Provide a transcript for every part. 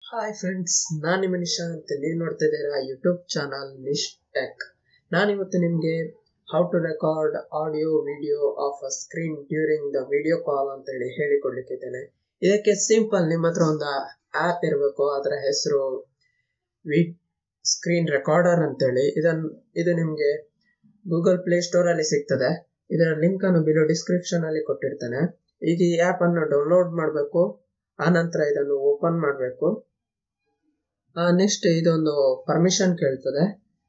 hi friends ನಾನು ನಿಮ್ಮ ನಿಶಾ ಅಂತ ನೀವು ನೋಡ್ತಾ ಇದ್ದೀರಾ ಯೂಟ್ಯೂಬ್ ಚಾನಲ್ ನಿಶ್ ಟೆಕ್ ನಾನಿವತ್ತು ನಿಮಗೆ how to record audio video of a screen during the video call ಅಂತ ಹೇಳಿ ಹೇಳಿಕೊಡ್ಲಿಕ್ಕಿದ್ದೇನೆ ಇದಕ್ಕೆ ಸಿಂಪಲ್ ನಿಮ್ಮ ಹತ್ರ ಒಂದು ಆ್ಯಪ್ ಇರಬೇಕು ಅದರ ಹೆಸರು ವಿ ಸ್ಕ್ರೀನ್ ರೆಕಾರ್ಡರ್ ಅಂತೇಳಿ ಇದನ್ನು ಇದು ನಿಮಗೆ ಗೂಗಲ್ ಪ್ಲೇ ಸ್ಟೋರಲ್ಲಿ ಸಿಗ್ತದೆ ಇದರ ಲಿಂಕ್ ಅನ್ನು ಬಿಲೋ ಡಿಸ್ಕ್ರಿಪ್ಷನ್ ಅಲ್ಲಿ ಕೊಟ್ಟಿರ್ತೇನೆ ಈಗ ಈ ಆ್ಯಪ್ ಅನ್ನು ಡೌನ್ಲೋಡ್ ಮಾಡಬೇಕು ಆನಂತರ ಇದನ್ನು ಓಪನ್ ಮಾಡಬೇಕು ನೆಕ್ಸ್ಟ್ ಇದೊಂದು ಪರ್ಮಿಷನ್ ಕೇಳ್ತದೆ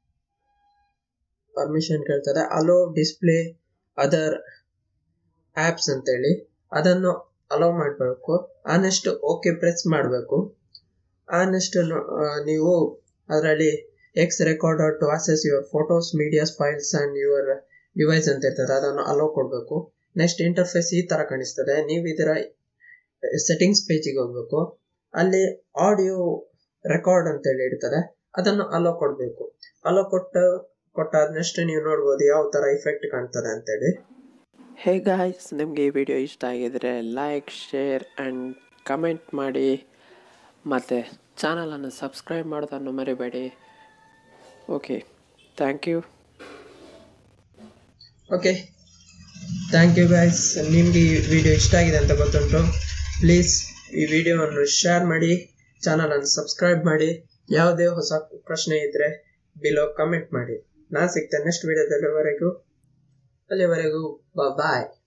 ಪರ್ಮಿಷನ್ ಕೇಳ್ತದೆ ಅಲೋ ಡಿಸ್ಪ್ಲೇ ಅದರ್ ಆ್ಯಪ್ಸ್ ಅಂತೇಳಿ ಅದನ್ನು ಅಲೋ ಮಾಡಬೇಕು ಆ ನೆಕ್ಸ್ಟ್ ಓಕೆ ಪ್ರೆಸ್ ಮಾಡಬೇಕು ಆ ನೆಕ್ಸ್ಟ್ ನೀವು ಅದರಲ್ಲಿ X recorder to access your photos medias files and your device ಅಂತ ಇರ್ತದೆ ಅದನ್ನು ಅಲೋ ಕೊಡಬೇಕು ನೆಕ್ಸ್ಟ್ ಇಂಟರ್ಫೇಸ್ ಈ ಥರ ಕಾಣಿಸ್ತದೆ ನೀವು ಇದರ ಸೆಟ್ಟಿಂಗ್ಸ್ ಪೇಜಿಗೆ ಹೋಗ್ಬೇಕು ಅಲ್ಲಿ ಆಡಿಯೋ ರೆಕಾರ್ಡ್ ಅಂತೇಳಿ ಇರ್ತದೆ ಅದನ್ನು ಅಲೋ ಕೊಡಬೇಕು ಅಲೋ ಕೊಟ್ಟ ಕೊಟ್ಟಾದ ನೆಕ್ಸ್ಟ್ ನೀವು ನೋಡ್ಬೋದು ಯಾವ ಥರ ಇಫೆಕ್ಟ್ ಕಾಣ್ತದೆ ಅಂತೇಳಿ ಹೇ ಗಾಯ್ಸ್ ನಿಮಗೆ ಈ ವಿಡಿಯೋ ಇಷ್ಟ ಆಗಿದರೆ ಲೈಕ್ ಶೇರ್ ಆ್ಯಂಡ್ ಕಮೆಂಟ್ ಮಾಡಿ ಮತ್ತು ಚಾನಲನ್ನು ಸಬ್ಸ್ಕ್ರೈಬ್ ಮಾಡೋದನ್ನು ಮರಿಬೇಡಿ okay thank you okay thank you guys ನಿಮಗೆ ಈ ವಿಡಿಯೋ ಇಷ್ಟ ಆಗಿದೆ ಅಂತ ಗೊತ್ತುಂಟು ಪ್ಲೀಸ್ ಈ ವಿಡಿಯೋವನ್ನು ಶೇರ್ ಮಾಡಿ ಚಾನಲನ್ನು ಸಬ್ಸ್ಕ್ರೈಬ್ ಮಾಡಿ ಯಾವುದೇ ಹೊಸ ಪ್ರಶ್ನೆ ಇದ್ದರೆ ಬಿಲೋ ಕಮೆಂಟ್ ಮಾಡಿ ನಾನು ಸಿಗ್ತೇನೆ ನೆಕ್ಸ್ಟ್ ವಿಡಿಯೋದಲ್ಲಿವರೆಗೂ ಅಲ್ಲಿವರೆಗೂ ಬಾಯ್